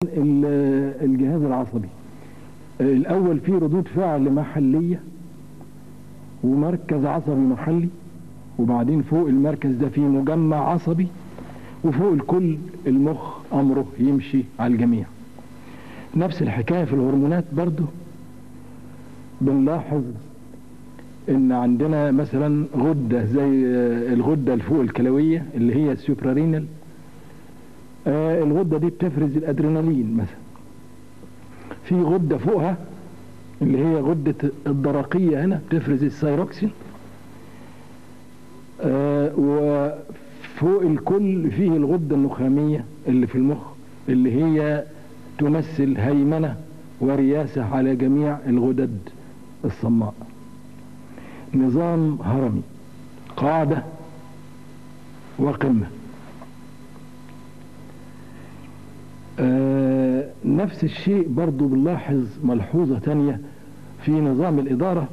الجهاز العصبي الأول فيه ردود فعل محلية ومركز عصبي محلي وبعدين فوق المركز ده فيه مجمع عصبي وفوق الكل المخ أمره يمشي على الجميع نفس الحكاية في الهرمونات برضو بنلاحظ ان عندنا مثلا غدة زي الغدة الفوق الكلوية اللي هي السوبرارينال آه الغدة دي بتفرز الادرينالين مثلا في غدة فوقها اللي هي غدة الدرقية هنا بتفرز السيروكسين آه وفوق الكل فيه الغدة النخامية اللي في المخ اللي هي تمثل هيمنة ورياسة على جميع الغدد الصماء نظام هرمي قاعدة وقمة آه نفس الشيء برضو بنلاحظ ملحوظة تانية في نظام الإدارة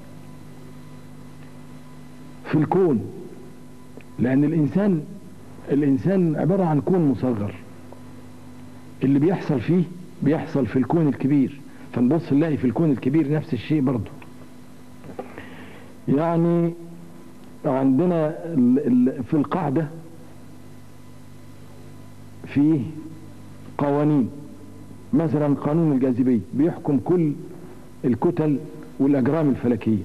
في الكون لأن الإنسان الإنسان عبارة عن كون مصغر اللي بيحصل فيه بيحصل في الكون الكبير فنبص نلاقي في الكون الكبير نفس الشيء برضو يعني عندنا في القاعدة فيه قوانين مثلا قانون الجاذبية بيحكم كل الكتل والأجرام الفلكية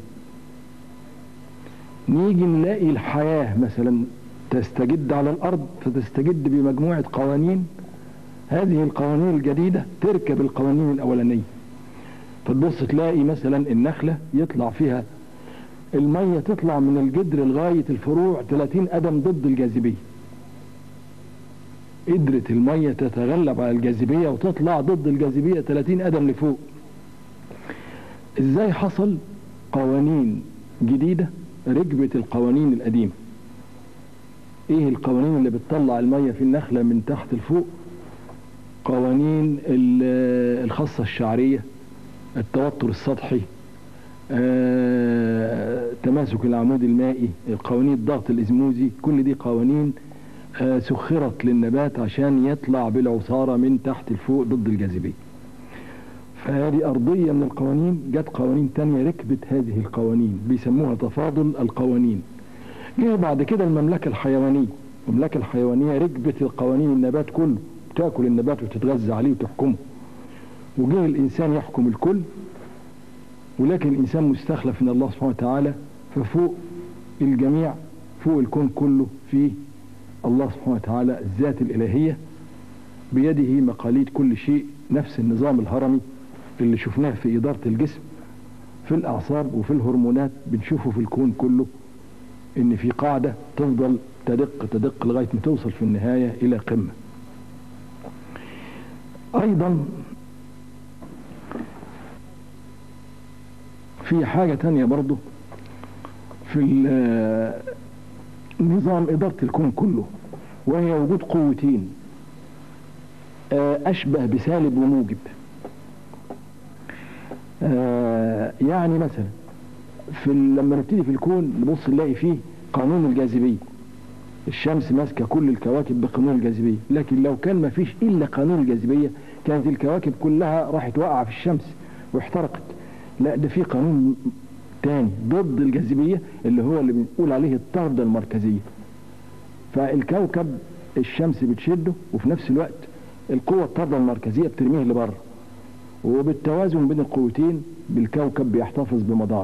نيجي نلاقي الحياة مثلا تستجد على الأرض فتستجد بمجموعة قوانين هذه القوانين الجديدة تركب القوانين الأولانية فتبص تلاقي مثلا النخلة يطلع فيها المية تطلع من الجدر لغاية الفروع 30 قدم ضد الجاذبية قدرت المية تتغلب على الجاذبية وتطلع ضد الجاذبية 30 قدم لفوق ازاي حصل قوانين جديدة ركبت القوانين القديمة ايه القوانين اللي بتطلع المية في النخلة من تحت لفوق قوانين الخاصة الشعرية التوتر السطحي آه، تماسك العمود المائي قوانين الضغط الإزموزي كل دي قوانين آه، سخرت للنبات عشان يطلع بالعصارة من تحت لفوق ضد الجاذبية فهذه أرضية من القوانين جت قوانين تانية ركبت هذه القوانين بيسموها تفاضل القوانين جه بعد كده المملكة الحيوانية المملكة الحيوانية ركبت القوانين النبات كله تاكل النبات وتتغذى عليه وتحكمه وجه الإنسان يحكم الكل ولكن الإنسان مستخلف من الله سبحانه وتعالى ففوق الجميع فوق الكون كله في الله سبحانه وتعالى الذات الإلهية بيده مقاليد كل شيء نفس النظام الهرمي اللي شفناه في إدارة الجسم في الأعصاب وفي الهرمونات بنشوفه في الكون كله إن في قاعدة تفضل تدق تدق لغاية ما توصل في النهاية إلى قمة أيضا في حاجة تانية برضو في نظام إدارة الكون كله وهي وجود قوتين أشبه بسالب وموجب يعني مثلا في لما نبتدي في الكون نبص نلاقي فيه قانون الجاذبية الشمس ماسكة كل الكواكب بقانون الجاذبية لكن لو كان ما فيش إلا قانون الجاذبية كانت الكواكب كلها راحت وقع في الشمس واحترقت لا ده في قانون تاني ضد الجاذبية اللي هو اللي بنقول عليه الطردة المركزية فالكوكب الشمس بتشده وفي نفس الوقت القوة الطردة المركزية بترميه لبره وبالتوازن بين القوتين بالكوكب بيحتفظ بمداره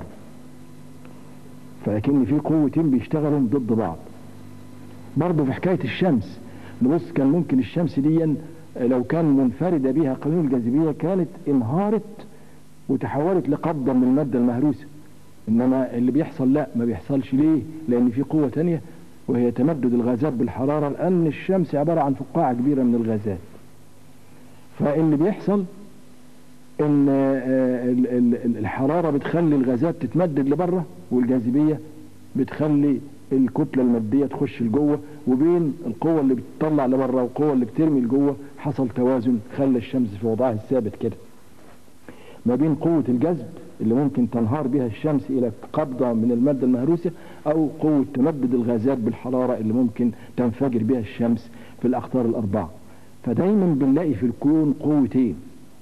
فلكن في قوتين بيشتغلوا ضد بعض برضه في حكاية الشمس نبص كان ممكن الشمس دي لو كان منفردة بها قانون الجاذبية كانت انهارت وتحولت لقبضة من المادة المهروسة انما اللي بيحصل لا ما بيحصلش ليه لان في قوة تانية وهي تمدد الغازات بالحرارة لان الشمس عبارة عن فقاعة كبيرة من الغازات فاللي بيحصل ان الحرارة بتخلي الغازات تتمدد لبره والجاذبية بتخلي الكتلة المادية تخش لجوه وبين القوة اللي بتطلع لبره والقوة اللي بترمي لجوه حصل توازن خلى الشمس في وضعها الثابت كده ما بين قوة الجذب اللي ممكن تنهار بها الشمس إلى قبضة من المادة المهروسة أو قوة تمدد الغازات بالحرارة اللي ممكن تنفجر بها الشمس في الأقطار الأربعة فدايما بنلاقي في الكون قوتين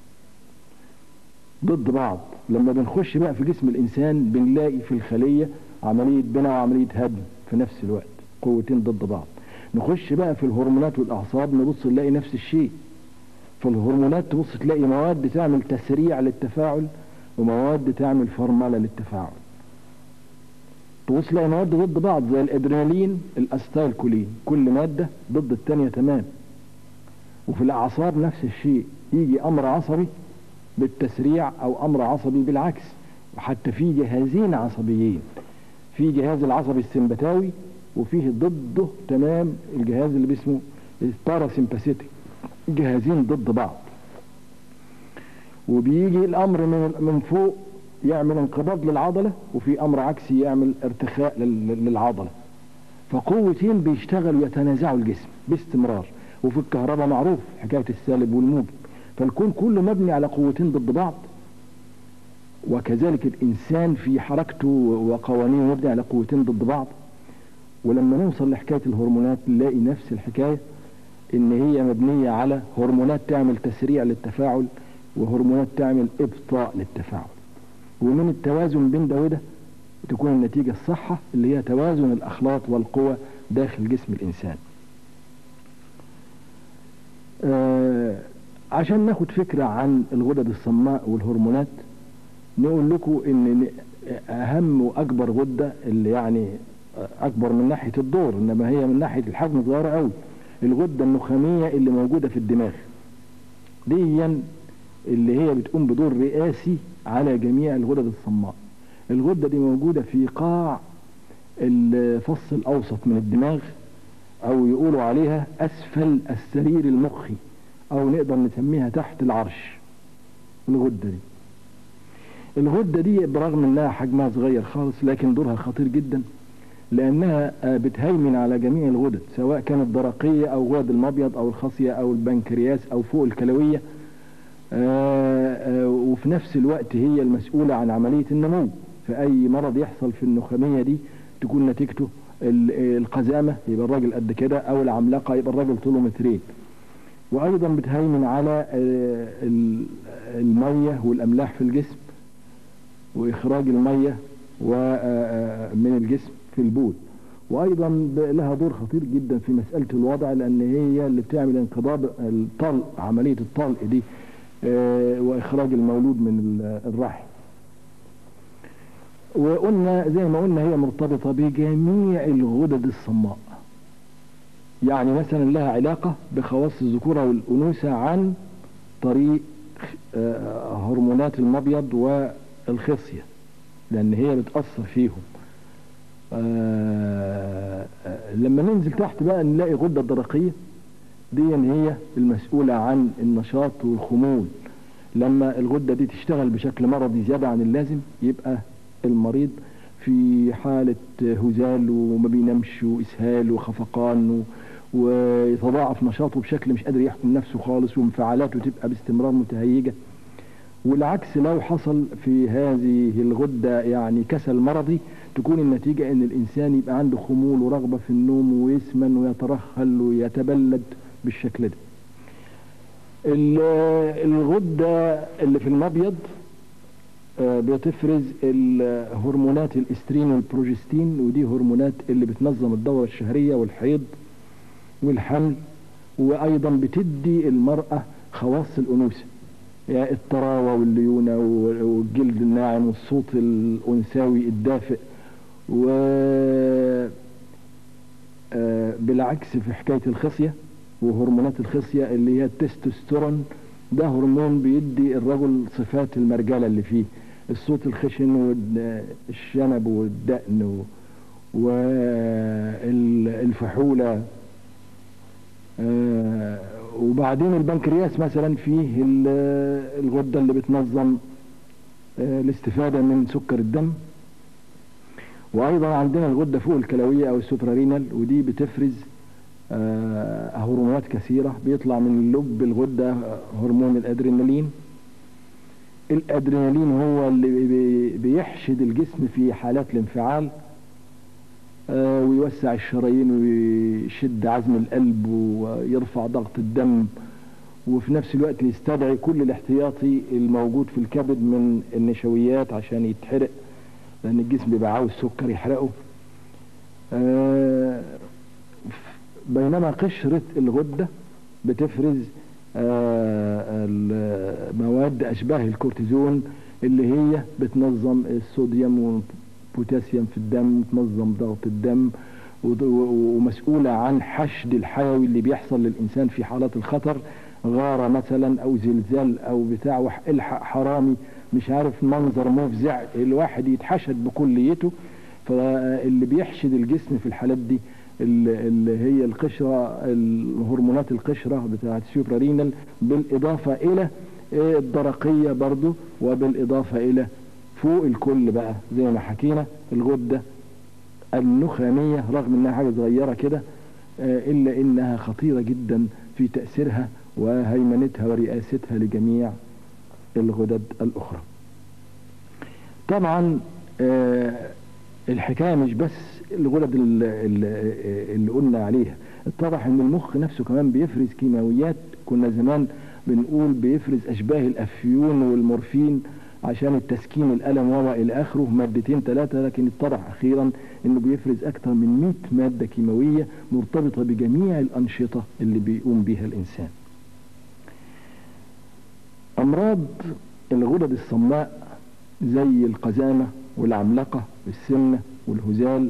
ضد بعض لما بنخش بقى في جسم الإنسان بنلاقي في الخلية عملية بناء وعملية هدم في نفس الوقت قوتين ضد بعض نخش بقى في الهرمونات والأعصاب نبص نلاقي نفس الشيء في الهرمونات تبص تلاقي مواد تعمل تسريع للتفاعل ومواد تعمل فرملة للتفاعل تبص تلاقي مواد ضد بعض زي الادرينالين الاستايلكولين كل مادة ضد التانية تمام وفي الأعصاب نفس الشيء يجي أمر عصبي بالتسريع أو أمر عصبي بالعكس وحتى في جهازين عصبيين في جهاز العصبي السمبتاوي وفيه ضده تمام الجهاز اللي باسمه الباراسمباثيتك جهازين ضد بعض وبيجي الامر من من فوق يعمل انقباض للعضله وفي امر عكسي يعمل ارتخاء لل- للعضله فقوتين بيشتغلوا يتنازعوا الجسم باستمرار وفي الكهرباء معروف حكايه السالب والموجب فالكون كله مبني على قوتين ضد بعض وكذلك الانسان في حركته وقوانينه مبني على قوتين ضد بعض ولما نوصل لحكايه الهرمونات نلاقي نفس الحكايه ان هي مبنيه على هرمونات تعمل تسريع للتفاعل وهرمونات تعمل ابطاء للتفاعل ومن التوازن بين ده وده تكون النتيجه الصحه اللي هي توازن الاخلاط والقوى داخل جسم الانسان آه عشان ناخد فكره عن الغدد الصماء والهرمونات نقول لكم ان اهم واكبر غده اللي يعني اكبر من ناحيه الدور انما هي من ناحيه الحجم صغيره قوي الغده النخاميه اللي موجوده في الدماغ دي اللي هي بتقوم بدور رئاسي على جميع الغدد الصماء الغده دي موجوده في قاع الفص الاوسط من الدماغ او يقولوا عليها اسفل السرير المخي او نقدر نسميها تحت العرش الغده دي الغده دي برغم انها حجمها صغير خالص لكن دورها خطير جدا لانها بتهيمن على جميع الغدد سواء كانت درقيه او غدد المبيض او الخصيه او البنكرياس او فوق الكلويه وفي نفس الوقت هي المسؤوله عن عمليه النمو فاي مرض يحصل في النخاميه دي تكون نتيجته القزامه يبقى الراجل قد كده او العملاقه يبقى الراجل طوله مترين وايضا بتهيمن على الميه والاملاح في الجسم واخراج الميه من الجسم في البول وايضا لها دور خطير جدا في مساله الوضع لان هي اللي بتعمل انقباض الطلق عمليه الطلق دي واخراج المولود من الرحم وقلنا زي ما قلنا هي مرتبطه بجميع الغدد الصماء يعني مثلا لها علاقه بخواص الذكوره والانوثه عن طريق هرمونات المبيض والخصيه لان هي بتاثر فيهم آه لما ننزل تحت بقى نلاقي غده الدرقيه دي هي المسؤوله عن النشاط والخمول لما الغده دي تشتغل بشكل مرضي زياده عن اللازم يبقى المريض في حاله هزال وما بينامش واسهال وخفقان ويتضاعف نشاطه بشكل مش قادر يحكم نفسه خالص وانفعالاته تبقى باستمرار متهيجه والعكس لو حصل في هذه الغده يعني كسل مرضي تكون النتيجه ان الانسان يبقى عنده خمول ورغبه في النوم ويسمن ويترهل ويتبلد بالشكل ده. الغده اللي في المبيض بتفرز الهرمونات الاسترين والبروجستين ودي هرمونات اللي بتنظم الدوره الشهريه والحيض والحمل وايضا بتدي المراه خواص الانوثه يعني الطراوه والليونه والجلد الناعم والصوت الانثوي الدافئ و بالعكس في حكايه الخصيه وهرمونات الخصيه اللي هي التستوستيرون ده هرمون بيدي الرجل صفات المرجله اللي فيه الصوت الخشن والشنب والدقن والفحوله وبعدين البنكرياس مثلا فيه الغده اللي بتنظم الاستفاده من سكر الدم وايضا عندنا الغده فوق الكلويه او السوبرارينال ودي بتفرز هرمونات كثيره بيطلع من لب الغده هرمون الادرينالين الادرينالين هو اللي بيحشد الجسم في حالات الانفعال ويوسع الشرايين ويشد عزم القلب ويرفع ضغط الدم وفي نفس الوقت يستدعي كل الاحتياطي الموجود في الكبد من النشويات عشان يتحرق لأن الجسم بيبقى عاوز سكر يحرقه آه، بينما قشرة الغدة بتفرز آه، المواد أشباه الكورتيزون اللي هي بتنظم الصوديوم والبوتاسيوم في الدم وتنظم ضغط الدم وض- و- ومسؤولة عن حشد الحيوي اللي بيحصل للإنسان في حالات الخطر غارة مثلا أو زلزال أو بتاع وح- الحق حرامي مش عارف منظر مفزع الواحد يتحشد بكليته فاللي بيحشد الجسم في الحالات دي اللي اللي هي القشرة الهرمونات القشرة بتاعت السوبرارينال بالإضافة إلى آه، الدرقية برضو وبالإضافة إلى فوق الكل بقى زي ما حكينا الغدة النخامية رغم انها حاجة صغيرة كده آه، الا انها خطيرة جدا في تأثيرها وهيمنتها ورئاستها لجميع الغدد الاخرى طبعا آه، الحكاية مش بس الغدد ال- ال- اللي قلنا عليها اتضح ان المخ نفسه كمان بيفرز كيماويات كنا زمان بنقول بيفرز اشباه الافيون والمورفين عشان التسكين الالم وما الى اخره مادتين ثلاثه لكن اتضح اخيرا انه بيفرز اكثر من 100 ماده كيماويه مرتبطه بجميع الانشطه اللي بيقوم بها الانسان. امراض الغدد الصماء زي القزامه والعملقه والسمنه والهزال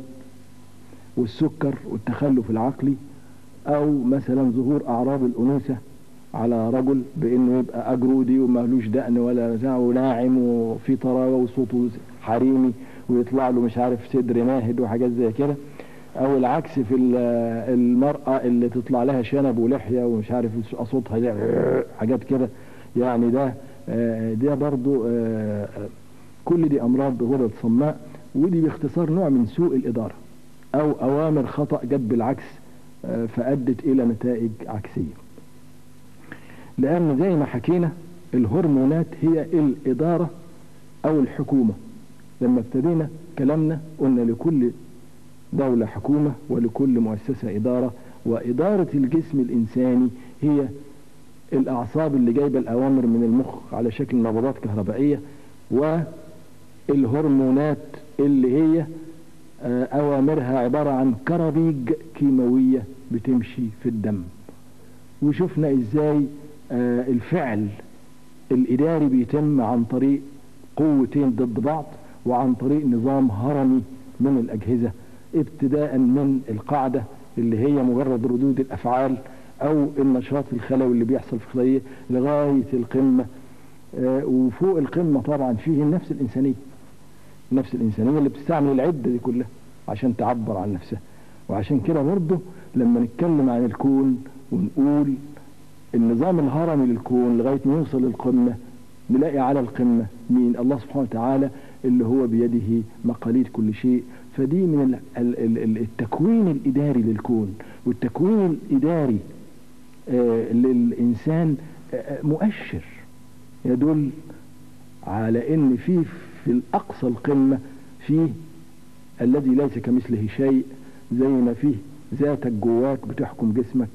والسكر والتخلف العقلي او مثلا ظهور اعراض الانوثه على رجل بانه يبقى اجرودي ومالوش دقن ولا بتاع وناعم وفي طراوه وصوته حريمي ويطلع له مش عارف صدر ماهد وحاجات زي كده او العكس في ال- المراه اللي تطلع لها شنب ولحيه ومش عارف صوتها ده حاجات كده يعني ده آه، ده برضو آه، كل دي امراض غدد صماء ودي باختصار نوع من سوء الاداره او اوامر خطا جت بالعكس آه، فادت الى نتائج عكسيه لأن زي ما حكينا الهرمونات هي الإدارة أو الحكومة لما ابتدينا كلامنا قلنا لكل دولة حكومة ولكل مؤسسة إدارة وإدارة الجسم الإنساني هي الأعصاب اللي جايبة الأوامر من المخ على شكل نبضات كهربائية والهرمونات اللي هي آه، أوامرها عبارة عن كرابيج كيماوية بتمشي في الدم وشفنا ازاي آه، الفعل الاداري بيتم عن طريق قوتين ضد بعض وعن طريق نظام هرمي من الاجهزه ابتداء من القاعده اللي هي مجرد ردود الافعال او النشاط الخلوي اللي بيحصل في الخليه لغايه القمه آه، وفوق القمه طبعا فيه النفس الانسانيه النفس الانسانيه اللي بتستعمل العده دي كلها عشان تعبر عن نفسها وعشان كده برضه لما نتكلم عن الكون ونقول النظام الهرمي للكون لغايه ما يوصل للقمه نلاقي على القمه مين الله سبحانه وتعالى اللي هو بيده مقاليد كل شيء فدي من ال- ال- ال- ال- التكوين الاداري للكون والتكوين الاداري آه، للانسان آه، آه، مؤشر يدل على ان في في الاقصى القمه فيه الذي ليس كمثله شيء زي ما فيه ذاتك جواك بتحكم جسمك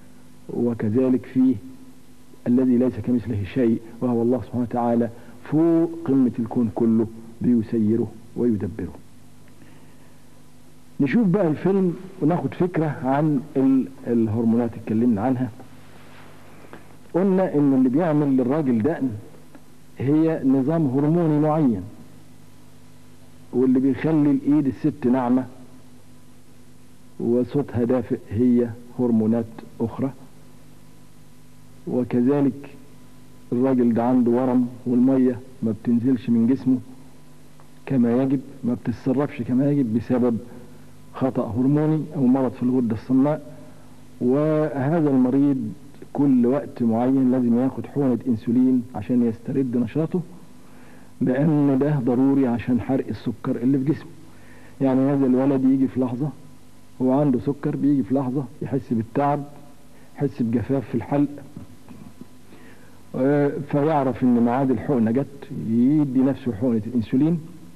وكذلك فيه الذي ليس كمثله شيء وهو الله سبحانه وتعالى فوق قمة الكون كله بيسيره ويدبره نشوف بقى الفيلم وناخد فكرة عن ال- الهرمونات اتكلمنا عنها قلنا ان اللي بيعمل للراجل دقن هي نظام هرموني معين واللي بيخلي الايد الست ناعمة وصوتها دافئ هي هرمونات اخرى وكذلك الراجل ده عنده ورم والمية ما بتنزلش من جسمه كما يجب ما بتتصرفش كما يجب بسبب خطأ هرموني أو مرض في الغدة الصماء وهذا المريض كل وقت معين لازم ياخد حقنة انسولين عشان يسترد نشاطه لأن ده ضروري عشان حرق السكر اللي في جسمه يعني هذا الولد يجي في لحظة هو عنده سكر بيجي في لحظة يحس بالتعب يحس بجفاف في الحلق آه، فيعرف ان ميعاد الحقنة جت يدي نفسه حقنة الانسولين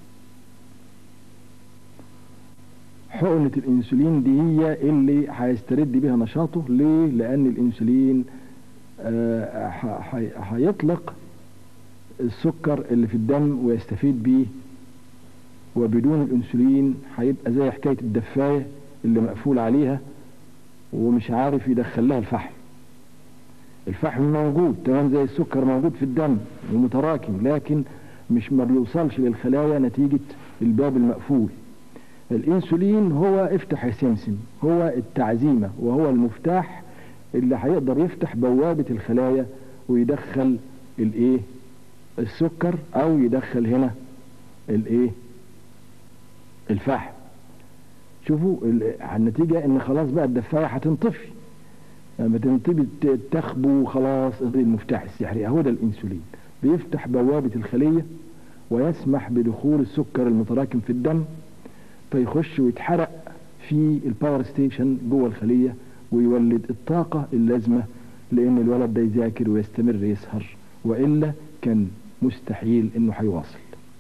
حقنة الانسولين دي هي اللي هيسترد بيها نشاطه ليه؟ لان الانسولين آه، ح- ح- هيطلق السكر اللي في الدم ويستفيد بيه وبدون الانسولين هيبقى زي حكايه الدفايه اللي مقفول عليها ومش عارف يدخل لها الفحم الفحم موجود تمام زي السكر موجود في الدم ومتراكم لكن مش ما بيوصلش للخلايا نتيجه الباب المقفول الانسولين هو افتح يا سمسم هو التعزيمه وهو المفتاح اللي هيقدر يفتح بوابه الخلايا ويدخل الايه السكر او يدخل هنا الايه الفحم شوفوا ال- النتيجة ان خلاص بقى الدفاية هتنطفي لما تنطفي ت- تخبو خلاص المفتاح السحري اهو ده الانسولين بيفتح بوابة الخلية ويسمح بدخول السكر المتراكم في الدم فيخش ويتحرق في الباور ستيشن جوه الخلية ويولد الطاقة اللازمة لان الولد ده يذاكر ويستمر يسهر والا كان مستحيل انه هيواصل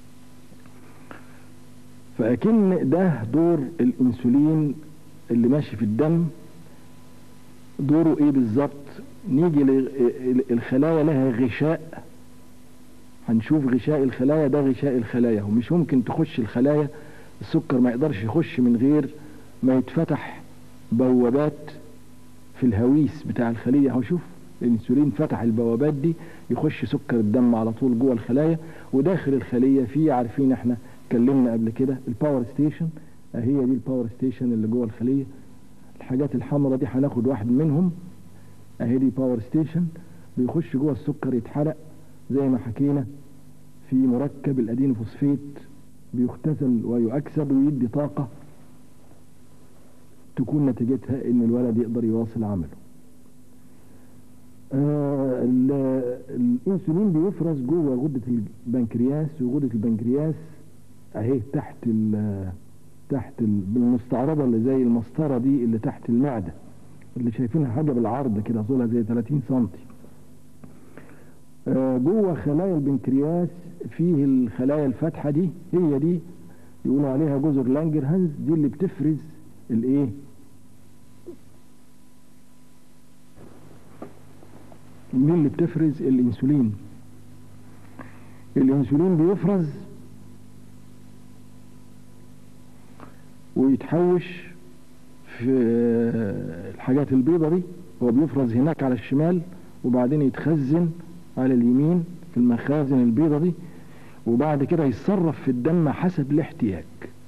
فأكن ده دور الأنسولين اللي ماشي في الدم دوره إيه بالظبط نيجي للخلايا لها غشاء هنشوف غشاء الخلايا ده غشاء الخلايا ومش ممكن تخش الخلايا السكر ما يقدرش يخش من غير ما يتفتح بوابات في الهويس بتاع الخلية اهو شوف الانسولين فتح البوابات دي يخش سكر الدم على طول جوه الخلايا وداخل الخلية في عارفين احنا اتكلمنا قبل كده الباور ستيشن اهي دي الباور ستيشن اللي جوه الخلية الحاجات الحمراء دي هناخد واحد منهم اهي دي باور ستيشن بيخش جوه السكر يتحرق زي ما حكينا في مركب الادينوفوسفيت بيختزل ويؤكسد ويدي طاقة تكون نتيجتها ان الولد يقدر يواصل عمله آه ال- الانسولين بيفرز جوه غدة البنكرياس وغدة البنكرياس اهي تحت ال تحت ال بالمستعرضة اللي زي المسطرة دي اللي تحت المعدة اللي شايفينها حاجة بالعرض كده طولها زي 30 سنتي آه جوه خلايا البنكرياس فيه الخلايا الفاتحة دي هي دي يقولوا عليها جزر لانجرهانز دي اللي بتفرز الايه دي اللي بتفرز الانسولين الانسولين بيفرز ويتحوش في الحاجات البيضة دي هو بيفرز هناك على الشمال وبعدين يتخزن على اليمين في المخازن البيضة دي وبعد كده يتصرف في الدم حسب الاحتياج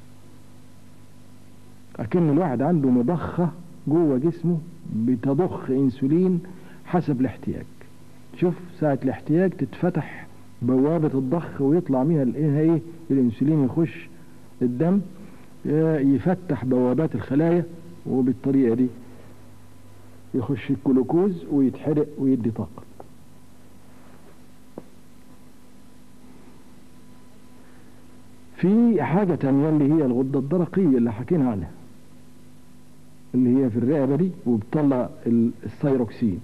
أكن الواحد عنده مضخة جوه جسمه بتضخ انسولين حسب الاحتياج شوف ساعة الاحتياج تتفتح بوابة الضخ ويطلع منها الايه ايه الانسولين يخش الدم يفتح بوابات الخلايا وبالطريقة دي يخش الجلوكوز ويتحرق ويدي طاقة في حاجة تانية اللي هي الغدة الدرقية اللي حكينا عنها اللي هي في الرقبة دي وبتطلع ال- الثيروكسين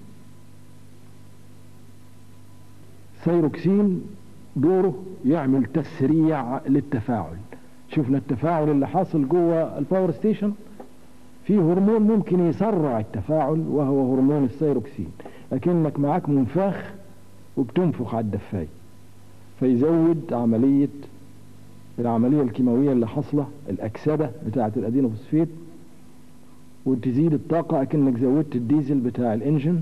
الثيروكسين دوره يعمل تسريع للتفاعل شفنا التفاعل اللي حاصل جوه الباور ستيشن في هرمون ممكن يسرع التفاعل وهو هرمون الثيروكسين لكنك معاك منفاخ وبتنفخ على الدفاية فيزود عملية العملية الكيماوية اللي حاصلة الأكسدة بتاعة الأدينوفوسفيت وتزيد الطاقة أكنك زودت الديزل بتاع الإنجن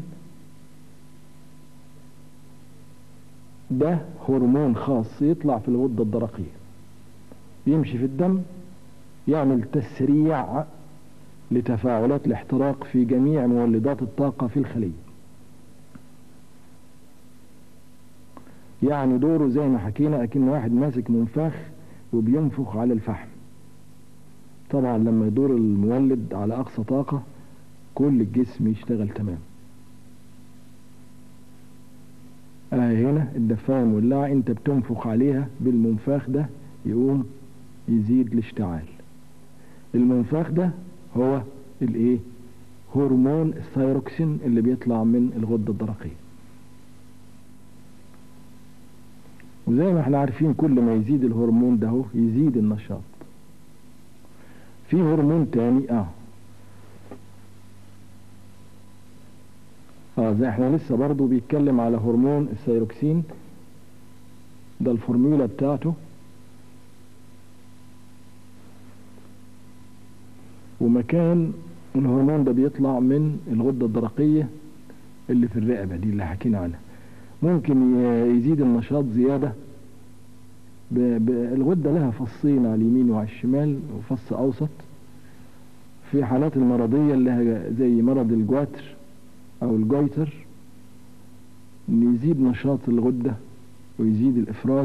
ده هرمون خاص يطلع في الغدة الدرقية يمشي في الدم يعمل تسريع لتفاعلات الاحتراق في جميع مولدات الطاقة في الخلية يعني دوره زي ما حكينا أكن واحد ماسك منفاخ وبينفخ على الفحم طبعا لما يدور المولد على أقصى طاقة كل الجسم يشتغل تمام آه هنا الدفاية مولعة انت بتنفخ عليها بالمنفاخ ده يقوم يزيد الاشتعال المنفاخ ده هو الايه هرمون الثيروكسين اللي بيطلع من الغدة الدرقية وزي ما احنا عارفين كل ما يزيد الهرمون ده هو يزيد النشاط في هرمون تاني اه اه زي احنا لسه برضو بيتكلم على هرمون الثيروكسين ده الفورميولا بتاعته ومكان الهرمون ده بيطلع من الغدة الدرقية اللي في الرقبة دي اللي حكينا عنها ممكن يزيد النشاط زيادة ب- ب- الغدة لها فصين على اليمين وعلى الشمال وفص أوسط في حالات المرضية اللي هي زي مرض الجواتر أو الجويتر إن يزيد نشاط الغدة ويزيد الإفراز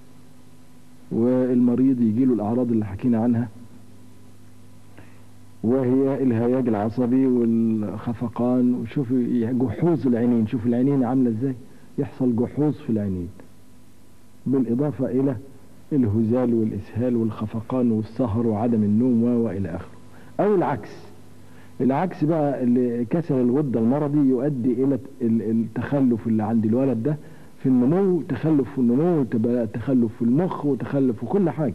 والمريض يجيله الأعراض اللي حكينا عنها وهي الهياج العصبي والخفقان وشوف جحوظ العينين شوف العينين عاملة ازاي يحصل جحوظ في العينين بالإضافة إلى الهزال والإسهال والخفقان والسهر وعدم النوم و- وإلى آخره أو العكس العكس بقى اللي كسل الغدة المرضي يؤدي إلى ال- التخلف اللي عند الولد ده في النمو تخلف في النمو وتبقى تخلف في المخ وتخلف في كل حاجة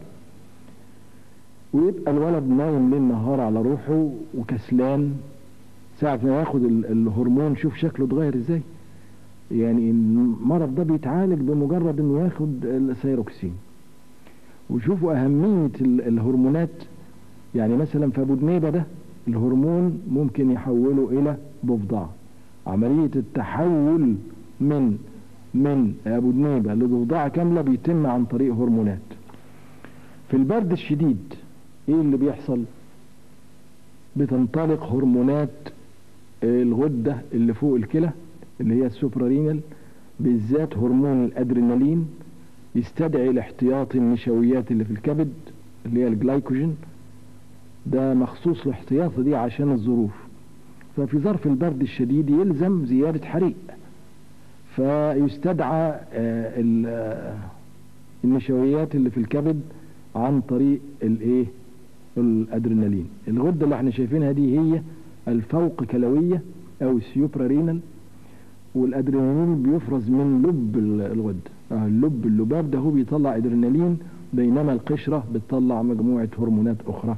ويبقى الولد نايم ليل نهار على روحه وكسلان ساعة ما ياخد ال- الهرمون شوف شكله اتغير ازاي يعني المرض ده بيتعالج بمجرد انه ياخد السيروكسين وشوفوا أهمية ال- الهرمونات يعني مثلا في أبو دنيبة ده الهرمون ممكن يحوله إلى ضفدع عملية التحول من من أبو دنيبة لضفدعة كاملة بيتم عن طريق هرمونات في البرد الشديد ايه اللي بيحصل بتنطلق هرمونات الغدة اللي فوق الكلى اللي هي السوبرارينال بالذات هرمون الادرينالين يستدعي الاحتياطي النشويات اللي في الكبد اللي هي الجلايكوجين ده مخصوص الاحتياط دي عشان الظروف ففي ظرف البرد الشديد يلزم زيادة حريق فيستدعى آه، ال- آه، النشويات اللي في الكبد عن طريق الايه الادرينالين الغده اللي احنا شايفينها دي هي الفوق كلويه او السيوبرارينال والادرينالين بيفرز من لب ال- الغده آه، اللب اللباب ده هو بيطلع ادرينالين بينما القشره بتطلع مجموعه هرمونات اخرى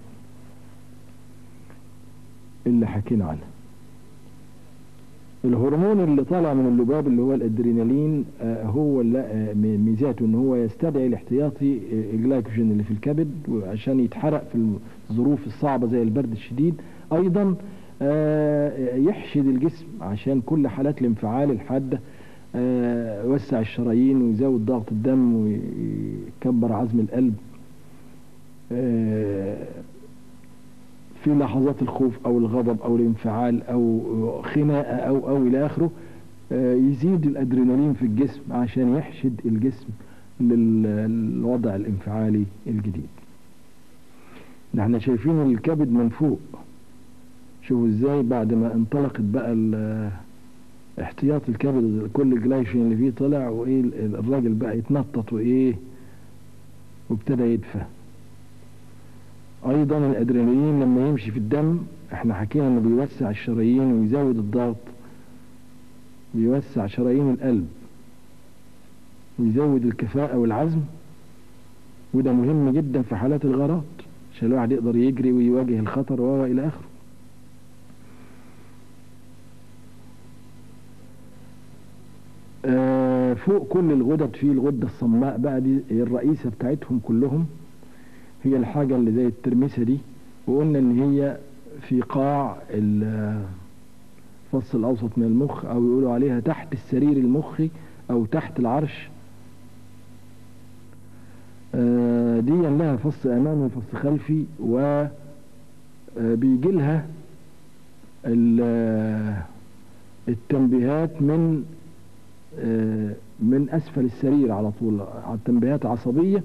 اللي حكينا عنها الهرمون اللي طالع من اللباب اللي هو الادرينالين آه، هو اللي آه، م- ميزاته ان هو يستدعي الاحتياطي آه، الجلايكوجين اللي في الكبد عشان يتحرق في الظروف الصعبة زي البرد الشديد ايضا آه، يحشد الجسم عشان كل حالات الانفعال الحادة آه، يوسع الشرايين ويزود ضغط الدم ويكبر عزم القلب آه، في لحظات الخوف او الغضب او الانفعال او خناقه او او الى اخره آه، يزيد الادرينالين في الجسم عشان يحشد الجسم لل- للوضع الانفعالي الجديد ده احنا شايفين الكبد من فوق شوفوا ازاي بعد ما انطلقت بقى ال- احتياط الكبد كل الجلايشين اللي فيه طلع وايه ال- الراجل بقى يتنطط وايه وابتدى يدفى ايضا الادرينالين لما يمشي في الدم احنا حكينا انه بيوسع الشرايين ويزود الضغط بيوسع شرايين القلب ويزود الكفاءة والعزم وده مهم جدا في حالات الغارات عشان الواحد يقدر يجري ويواجه الخطر و الى اخره آه، فوق كل الغدد في الغدة الصماء بقى دي الرئيسة بتاعتهم كلهم هي الحاجة اللي زي الترمسة دي وقلنا ان هي في قاع الفص الاوسط من المخ او يقولوا عليها تحت السرير المخي او تحت العرش آه، دي لها فص امامي وفص خلفي و بيجي لها ال- التنبيهات من آه، من اسفل السرير على طول تنبيهات عصبيه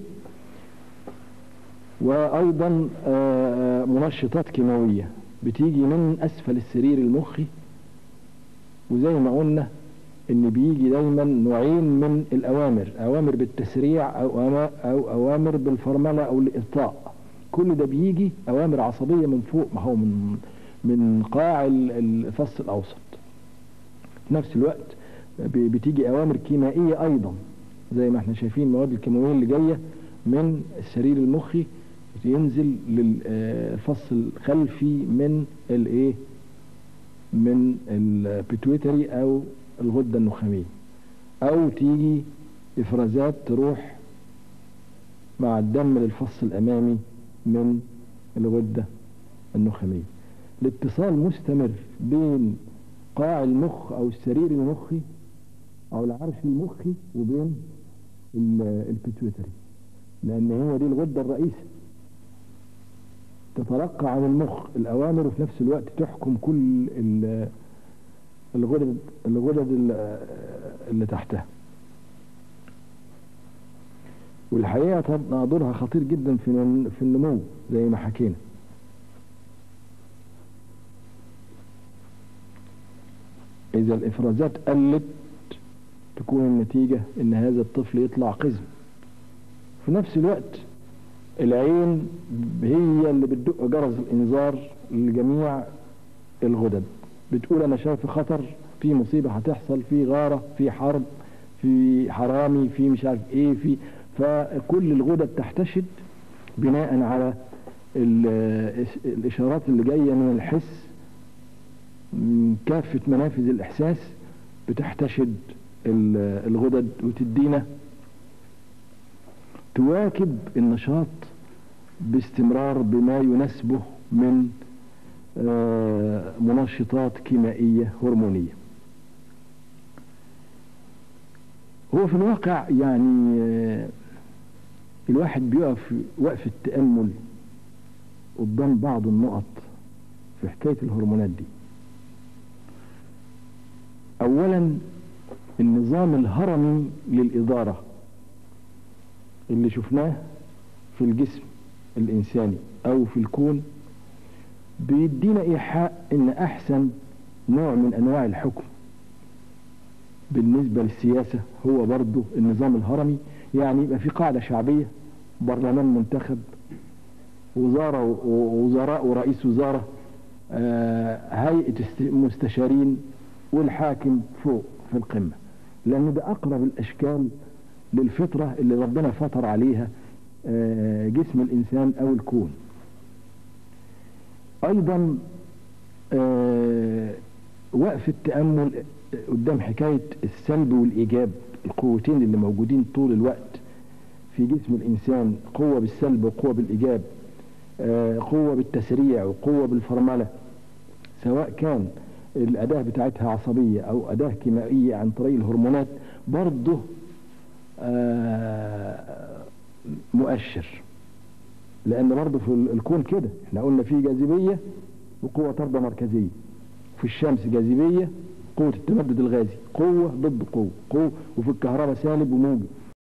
وايضا آه، منشطات كيماويه بتيجي من اسفل السرير المخي وزي ما قلنا ان بيجي دايما نوعين من الاوامر اوامر بالتسريع او أما- او اوامر بالفرمله او الابطاء كل ده بيجي اوامر عصبيه من فوق ما هو من من قاع ال- الفص الاوسط في نفس الوقت ب- بتيجي اوامر كيميائيه ايضا زي ما احنا شايفين المواد الكيماويه اللي جايه من السرير المخي ينزل للفص الخلفي من الايه من البيتويتري او الغده النخاميه او تيجي افرازات تروح مع الدم للفص الامامي من الغده النخاميه الاتصال مستمر بين قاع المخ او السرير المخي او العرش المخي وبين البيتويتري لان هي دي الغده الرئيسه تتلقى عن المخ الاوامر وفي نفس الوقت تحكم كل الغدد الغدد اللي تحتها والحقيقه طبعا دورها خطير جدا في في النمو زي ما حكينا اذا الافرازات قلت تكون النتيجه ان هذا الطفل يطلع قزم في نفس الوقت العين هي اللي بتدق جرس الانذار لجميع الغدد بتقول انا شايف خطر في مصيبه هتحصل في غاره في حرب في حرامي في مش عارف ايه في فكل الغدد تحتشد بناء على الاشارات اللي جايه من الحس من كافه منافذ الاحساس بتحتشد الغدد وتدينا تواكب النشاط باستمرار بما يناسبه من منشطات كيميائية هرمونية هو في الواقع يعني الواحد بيقف وقفة تأمل قدام بعض النقط في حكاية الهرمونات دي أولا النظام الهرمي للإدارة اللي شفناه في الجسم الإنساني أو في الكون بيدينا إيحاء إن أحسن نوع من أنواع الحكم بالنسبة للسياسة هو برضه النظام الهرمي يعني يبقى في قاعدة شعبية برلمان منتخب وزارة ووزراء ورئيس وزارة هيئة مستشارين والحاكم فوق في القمة لأن ده أقرب الأشكال للفطرة اللي ربنا فطر عليها جسم الإنسان أو الكون أيضا وقف التأمل قدام حكاية السلب والإيجاب القوتين اللي موجودين طول الوقت في جسم الإنسان قوة بالسلب وقوة بالإيجاب قوة بالتسريع وقوة بالفرملة سواء كان الأداة بتاعتها عصبية أو أداة كيميائية عن طريق الهرمونات برضه مؤشر لأن برضه في الكون كده احنا قلنا في جاذبية وقوة طردة مركزية في الشمس جاذبية قوة التمدد الغازي قوة ضد قوة قوة وفي الكهرباء سالب وموجب